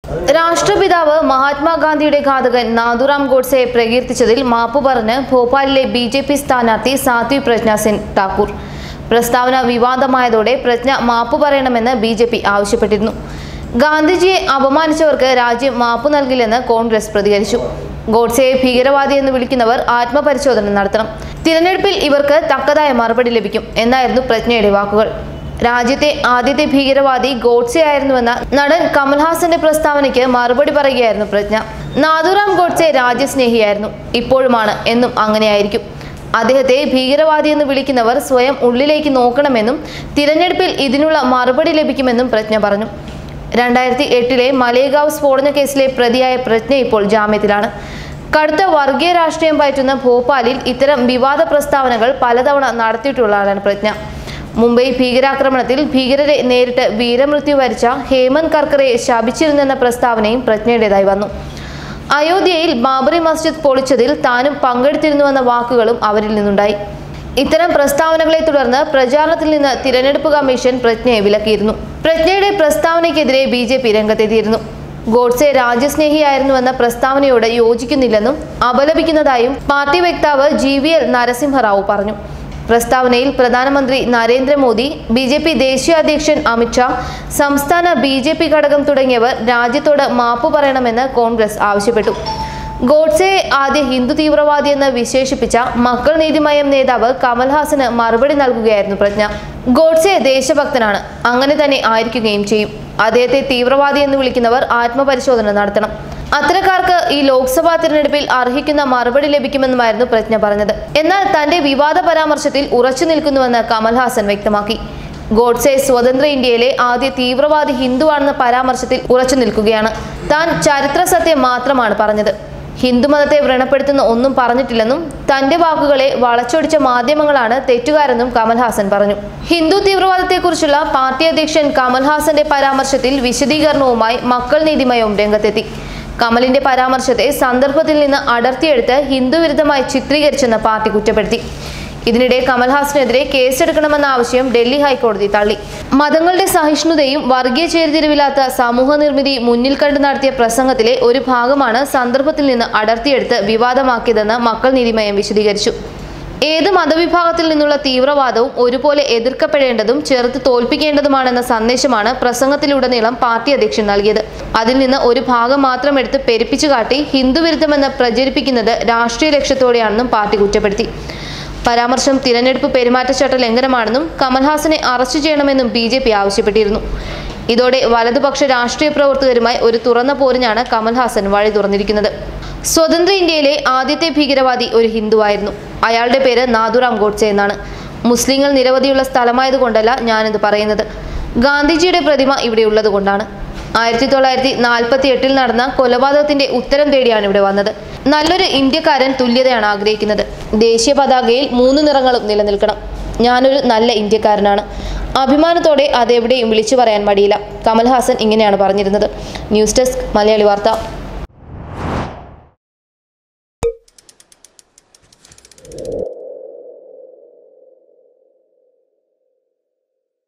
രാഷ്ട്രപിതാവ് മഹാത്മാഗാന്ധിയുടെ ഘാതകൻ നാഥുറാം ഗോഡ്സെയെ പ്രകീർത്തിച്ചതിൽ മാപ്പ് പറഞ്ഞ് ഭോപ്പാലിലെ ബി ജെ പി സ്ഥാനാർത്ഥി സാത്വി പ്രജ്ഞ സിംഗ് ഠാക്കൂർ പ്രസ്താവന വിവാദമായതോടെ പ്രജ്ഞ മാപ്പ് പറയണമെന്ന് ബി ജെ പി ആവശ്യപ്പെട്ടിരുന്നു ഗാന്ധിജിയെ അപമാനിച്ചവർക്ക് രാജ്യം മാപ്പ് നൽകില്ലെന്ന് കോൺഗ്രസ് പ്രതികരിച്ചു ഗോഡ്സെയെ ഭീകരവാദി എന്ന് വിളിക്കുന്നവർ ആത്മപരിശോധന നടത്തണം തിരഞ്ഞെടുപ്പിൽ ഇവർക്ക് തക്കതായ മറുപടി ലഭിക്കും എന്നായിരുന്നു പ്രജ്ഞയുടെ വാക്കുകൾ രാജ്യത്തെ ആദ്യത്തെ ഭീകരവാദി ഗോഡ്സെ ആയിരുന്നുവെന്ന നടൻ കമൽഹാസന്റെ പ്രസ്താവനയ്ക്ക് മറുപടി പറയുകയായിരുന്നു പ്രജ്ഞ നാഥുറാം ഗോഡ്സെ രാജ്യസ്നേഹിയായിരുന്നു ഇപ്പോഴുമാണ് എന്നും അങ്ങനെയായിരിക്കും അദ്ദേഹത്തെ ഭീകരവാദി എന്ന് വിളിക്കുന്നവർ സ്വയം ഉള്ളിലേക്ക് നോക്കണമെന്നും തിരഞ്ഞെടുപ്പിൽ ഇതിനുള്ള മറുപടി ലഭിക്കുമെന്നും പ്രജ്ഞ പറഞ്ഞു രണ്ടായിരത്തി എട്ടിലെ മലേഗാവ് സ്ഫോടന കേസിലെ പ്രതിയായ പ്രജ്ഞ ഇപ്പോൾ ജാമ്യത്തിലാണ് കടുത്ത വർഗീയ രാഷ്ട്രീയം പയറ്റുന്ന ഭോപ്പാലിൽ ഇത്തരം വിവാദ പ്രസ്താവനകൾ പലതവണ നടത്തിയിട്ടുള്ള ആളാണ് പ്രജ്ഞ മുംബൈ ഭീകരാക്രമണത്തിൽ ഭീകരരെ നേരിട്ട് വീരമൃത്യു വരിച്ച ഹേമന്ത് കർക്കറെ ശപിച്ചിരുന്നെന്ന പ്രസ്താവനയും പ്രജ്ഞയുടേതായി വന്നു അയോധ്യയിൽ ബാബറി മസ്ജിദ് പൊളിച്ചതിൽ താനും പങ്കെടുത്തിരുന്നുവെന്ന വാക്കുകളും അവരിൽ നിന്നുണ്ടായി ഇത്തരം പ്രസ്താവനകളെ തുടർന്ന് പ്രചാരണത്തിൽ നിന്ന് തിരഞ്ഞെടുപ്പ് കമ്മീഷൻ പ്രജ്ഞയെ വിലക്കിയിരുന്നു പ്രജ്ഞയുടെ പ്രസ്താവനയ്ക്കെതിരെ ബി ജെ പി രംഗത്തെത്തിയിരുന്നു ഗോഡ്സെ രാജ്യസ്നേഹിയായിരുന്നുവെന്ന പ്രസ്താവനയോട് യോജിക്കുന്നില്ലെന്നും അപലപിക്കുന്നതായും പാർട്ടി വക്താവ് ജി വി എൽ നരസിംഹറാവു പറഞ്ഞു പ്രസ്താവനയിൽ പ്രധാനമന്ത്രി നരേന്ദ്രമോദി ബി ജെ പി ദേശീയ അധ്യക്ഷൻ അമിത്ഷാ സംസ്ഥാന ബി ജെ പി ഘടകം തുടങ്ങിയവർ രാജ്യത്തോട് മാപ്പ് പറയണമെന്ന് കോൺഗ്രസ് ആവശ്യപ്പെട്ടു ഗോഡ്സെയെ ആദ്യ ഹിന്ദു തീവ്രവാദി എന്ന് വിശേഷിപ്പിച്ച മക്കൾ നീതിമയം നേതാവ് കമൽഹാസന് മറുപടി നൽകുകയായിരുന്നു പ്രജ്ഞ ഗോഡ്സെ ദേശഭക്തനാണ് അങ്ങനെ തന്നെ ആയിരിക്കുകയും ചെയ്യും അദ്ദേഹത്തെ തീവ്രവാദി എന്ന് വിളിക്കുന്നവർ ആത്മപരിശോധന നടത്തണം അത്തരക്കാർക്ക് ഈ ലോക്സഭാ തിരഞ്ഞെടുപ്പിൽ അർഹിക്കുന്ന മറുപടി ലഭിക്കുമെന്നുമായിരുന്നു പ്രജ്ഞ പറഞ്ഞത് എന്നാൽ തന്റെ വിവാദ പരാമർശത്തിൽ ഉറച്ചു നിൽക്കുന്നുവെന്ന് കമൽഹാസൻ വ്യക്തമാക്കി ഗോഡ്സെ സ്വതന്ത്ര ഇന്ത്യയിലെ ആദ്യ തീവ്രവാദി ഹിന്ദുവാണെന്ന പരാമർശത്തിൽ ഉറച്ചു നിൽക്കുകയാണ് താൻ ചരിത്ര സത്യം മാത്രമാണ് പറഞ്ഞത് ഹിന്ദുമതത്തെ വ്രണപ്പെടുത്തുന്ന ഒന്നും പറഞ്ഞിട്ടില്ലെന്നും തന്റെ വാക്കുകളെ വളച്ചൊടിച്ച മാധ്യമങ്ങളാണ് തെറ്റുകാരെന്നും കമൽഹാസൻ പറഞ്ഞു ഹിന്ദു തീവ്രവാദത്തെക്കുറിച്ചുള്ള പാർട്ടി അധ്യക്ഷൻ കമൽഹാസന്റെ പരാമർശത്തിൽ വിശദീകരണവുമായി മക്കൾ നീതിമയവും രംഗത്തെത്തി കമലിന്റെ പരാമർശത്തെ സന്ദർഭത്തിൽ നിന്ന് അടർത്തിയെടുത്ത് ഹിന്ദുവിരുദ്ധമായി ചിത്രീകരിച്ചെന്ന് പാർട്ടി കുറ്റപ്പെടുത്തി ഇതിനിടെ കമൽഹാസനെതിരെ കേസെടുക്കണമെന്ന ആവശ്യം ഡൽഹി ഹൈക്കോടതി തള്ളി മതങ്ങളുടെ സഹിഷ്ണുതയും വർഗീയ ചേരിതിരിവില്ലാത്ത സമൂഹ നിർമ്മിതി മുന്നിൽ കണ്ട് നടത്തിയ പ്രസംഗത്തിലെ ഒരു ഭാഗമാണ് സന്ദർഭത്തിൽ നിന്ന് അടർത്തിയെടുത്ത് വിവാദമാക്കിയതെന്ന് മക്കൾ നീതിമയം വിശദീകരിച്ചു ഏത് മതവിഭാഗത്തിൽ നിന്നുള്ള തീവ്രവാദവും ഒരുപോലെ എതിർക്കപ്പെടേണ്ടതും ചെറുത്ത് തോൽപ്പിക്കേണ്ടതുമാണെന്ന സന്ദേശമാണ് പ്രസംഗത്തിലുടനീളം പാർട്ടി അധ്യക്ഷൻ നൽകിയത് അതിൽ നിന്ന് ഒരു ഭാഗം മാത്രം എടുത്ത് പെരുപ്പിച്ചു കാട്ടി ഹിന്ദുവിരുദ്ധമെന്ന് പ്രചരിപ്പിക്കുന്നത് രാഷ്ട്രീയ ലക്ഷ്യത്തോടെയാണെന്നും പാർട്ടി കുറ്റപ്പെടുത്തി പരാമർശം തിരഞ്ഞെടുപ്പ് പെരുമാറ്റച്ചട്ട ലംഘനമാണെന്നും കമൽഹാസനെ അറസ്റ്റ് ചെയ്യണമെന്നും ബി ജെ പി ആവശ്യപ്പെട്ടിരുന്നു ഇതോടെ വലതുപക്ഷ രാഷ്ട്രീയ പ്രവർത്തകരുമായി ഒരു തുറന്ന പോരിനാണ് കമൽഹാസൻ വഴി തുറന്നിരിക്കുന്നത് സ്വതന്ത്ര ഇന്ത്യയിലെ ആദ്യത്തെ ഭീകരവാദി ഒരു ഹിന്ദുവായിരുന്നു അയാളുടെ പേര് നാഥുറാം ഗോഡ്സെ എന്നാണ് മുസ്ലിങ്ങൾ നിരവധിയുള്ള സ്ഥലമായതുകൊണ്ടല്ല ഞാനിത് പറയുന്നത് ഗാന്ധിജിയുടെ പ്രതിമ ഇവിടെ ഉള്ളതുകൊണ്ടാണ് ആയിരത്തി തൊള്ളായിരത്തി നാൽപ്പത്തി എട്ടിൽ നടന്ന കൊലപാതകത്തിന്റെ ഉത്തരം തേടിയാണ് ഇവിടെ വന്നത് നല്ലൊരു ഇന്ത്യക്കാരൻ തുല്യതയാണ് ആഗ്രഹിക്കുന്നത് ദേശീയ പതാകയിൽ മൂന്ന് നിറങ്ങളും നിലനിൽക്കണം ഞാനൊരു നല്ല ഇന്ത്യക്കാരനാണ് അഭിമാനത്തോടെ അതെവിടെയും വിളിച്ചു പറയാൻ മടിയില്ല കമൽഹാസൻ ഇങ്ങനെയാണ് പറഞ്ഞിരുന്നത് ന്യൂസ് ഡെസ്ക് മലയാളി വാർത്ത